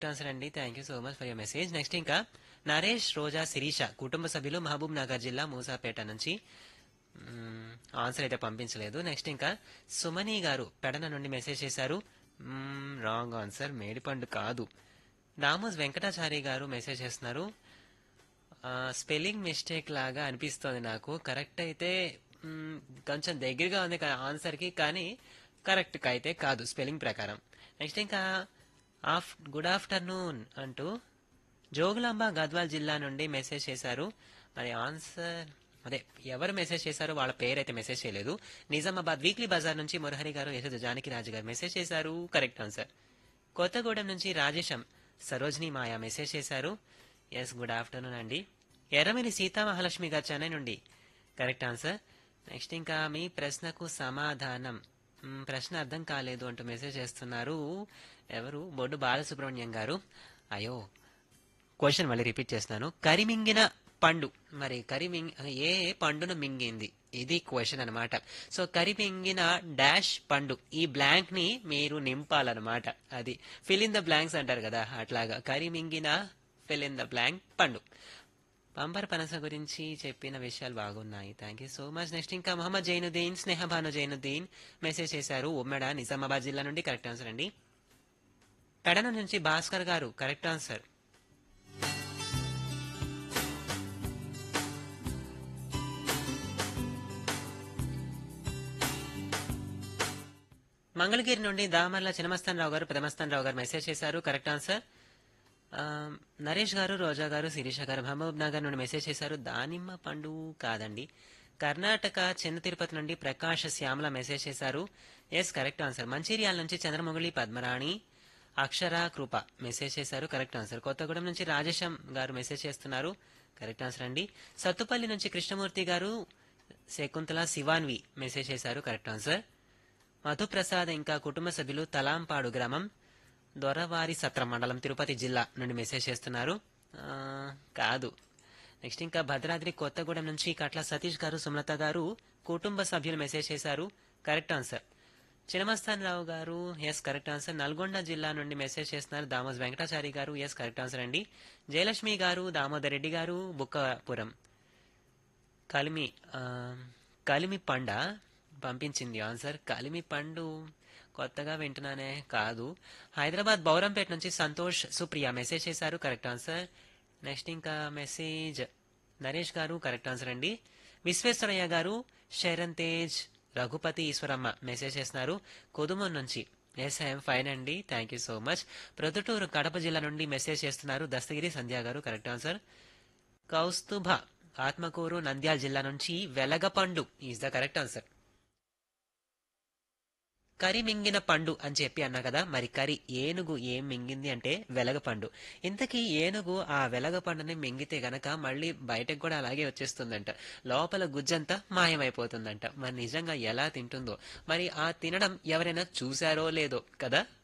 correct answer అండి thank you so much for your message next ఇంకా నరేష్ రోజా శిరీష కుటుంబ సభ్యులు మహబూబ్ నగర్ జిల్లా మూసాపేట నుంచి మ్మ్, ఆన్సర్ అయితే పంపించలేదు నెక్స్ట్ ఇంకా సుమని గారు పెడన నుండి మెసేజ్ చేశారు మ్మ్, రాంగ్ ఆన్సర్ మేడిపండు కాదు దామోస్ వెంకటాచారి గారు మెసేజ్ చేస్తున్నారు ఆ, స్పెల్లింగ్ మిస్టేక్ లాగా అనిపిస్తోంది నాకు కరెక్ట్ అయితే మ్మ్, కొంచెం దగ్గరగా ఉంది కా- ఆన్సర్కి కానీ కరెక్ట్ అయితే కాదు స్పెల్లింగ్ ప్రకారం నెక్స్ట్ ఇంకా ఆఫ్ గుడ్ ఆఫ్టర్నూన్ అంటూ జోగులాంబ గద్వాల్ జిల్లా నుండి మెసేజ్ చేశారు మరి ఆన్సర్ అదే ఎవరు మెసేజ్ చేశారో వాళ్ళ పేరైతే మెసేజ్ చేయలేదు నిజామాబాద్ వీక్లీ బజార్ నుంచి మురహరి గారు యశోద జానకి రాజు గారు మెసేజ్ చేశారు కరెక్ట్ ఆన్సర్ కొత్తగూడెం నుంచి రాజేశం సరోజిని మాయా మెసేజ్ చేశారు ఎస్ గుడ్ ఆఫ్టర్నూన్ అండి ఎర్రమిని సీతా మహాలక్ష్మి గారు చెన్నై నుండి కరెక్ట్ ఆన్సర్ నెక్స్ట్ ఇంకా మీ ప్రశ్నకు సమాధానం మ్, ప్రశ్న అర్థం కాలేదు అంటూ మెసేజ్ చేస్తున్నారు ఎవరు బొడ్డు బాలసుబ్రహ్మణ్యం గారు అయ్యో క్వశ్చన్ మళ్ళీ రిపీట్ చేస్తున్నాను కరిమింగిన పండు మరి కరిమింగ్ ఏ పండును మింగింది ఇది క్వశ్చన్ అన్నమాట సో కరిమింగిన డాష్ పండు ఈ బ్లాంక్ ని మీరు నింపాలన్నమాట అది ఫిల్ ఇన్ ద బ్లాంక్స్ అంటారు కదా అట్లాగా కరిమింగిన ఫిల్ ఇన్ ద బ్లాంక్ పండు పంపర్ పనస గురించి చెప్పిన విషయాలు బాగున్నాయి thank you so much next ఇంకా మొహమ్మద్ జైనుద్దీన్ స్నేహబాను జైనుద్దీన్ మెసేజ్ చేశారు ఉమ్మడ నిజామాబాద్ జిల్లా నుండి కరెక్ట్ ఆన్సర్ అండి పెడన నుంచి భాస్కర్ గారు కరెక్ట్ ఆన్సర్ మంగళగిరి నుండి దామర్ల చినమస్తాన్ రావు గారు పెదమస్తాన్ రావు గారు మెసేజ్ చేశారు కరెక్ట్ ఆన్సర్ ఆ, నరేష్ గారు రోజా గారు శిరీష గారు మహబూబ్ నగర్ నుండి మెసేజ్ చేశారు దానిమ్మ పండు కాదండి కర్ణాటక చిన్న తిరుపతి నుండి ప్రకాష్ శ్యామల మెసేజ్ చేశారు ఎస్ కరెక్ట్ ఆన్సర్ మంచిర్యాల నుంచి చంద్రమొగలి పద్మరాణి అక్షర కృప మెసేజ్ చేశారు కరెక్ట్ ఆన్సర్ కొత్తగూడెం నుంచి రాజేశం గారు మెసేజ్ చేస్తున్నారు కరెక్ట్ ఆన్సర్ అండి సత్తుపల్లి నుంచి కృష్ణమూర్తి గారు శకుంతల శివాన్వి మెసేజ్ చేశారు కరెక్ట్ ఆన్సర్ మధుప్రసాద్ ఇంకా కుటుంబ సభ్యులు తలాంపాడు గ్రామం దొరవారి సత్రం మండలం తిరుపతి జిల్లా నుండి మెసేజ్ చేస్తున్నారు ఆ, కాదు నెక్స్ట్ ఇంకా భద్రాద్రి కొత్తగూడెం నుంచి కట్ల సతీష్ గారు సుమలత గారు కుటుంబ సభ్యులు మెసేజ్ చేశారు కరెక్ట్ ఆన్సర్ చినమస్తాన్ రావు గారు ఎస్ కరెక్ట్ ఆన్సర్ నల్గొండ జిల్లా నుండి మెసేజ్ చేస్తున్నారు దామోస్ వెంకటాచారి గారు ఎస్ కరెక్ట్ ఆన్సర్ అండి జయలక్ష్మి గారు దామోదర్ రెడ్డి గారు బుక్కపురం కలిమి ఆ, కలిమి పండ పంపించింది ఆన్సర్ కలిమి పండు కొత్తగా వింటున్నానే కాదు హైదరాబాద్ బౌరంపేట నుంచి సంతోష్ సుప్రియ మెసేజ్ చేశారు కరెక్ట్ ఆన్సర్ నెక్స్ట్ ఇంకా message Naresh garu correct answer అండి విశ్వేశ్వరయ్య గారు శరణ్ తేజ్ రఘుపతి ఈశ్వరమ్మ మెసేజ్ చేస్తున్నారు కొదుమన్ నుంచి ఎస్ ఐఎమ్ ఫైన్ అండి thank you so much Proddatur Kadapa జిల్లా నుండి మెసేజ్ చేస్తున్నారు దస్తగిరి సంధ్య గారు కరెక్ట్ ఆన్సర్ కౌస్తుభ ఆత్మకూరు నంద్యాల జిల్లా నుంచి వెలగపండు ఈజ్ ద కరెక్ట్ ఆన్సర్ కరి మింగిన పండు అని చెప్పి అన్నా కదా మరి కరి ఏనుగు ఏం మింగింది అంటే వెలగపండు ఇంతకీ ఏనుగు ఆ వెలగపండుని మింగితే గనక మళ్ళీ బయటకు కూడా అలాగే వచ్చేస్తుందంట లోపల గుజ్జంతా మాయమైపోతుందంట మరి నిజంగా ఎలా తింటుందో మరి ఆ తినడం ఎవరైనా చూశారో లేదో కదా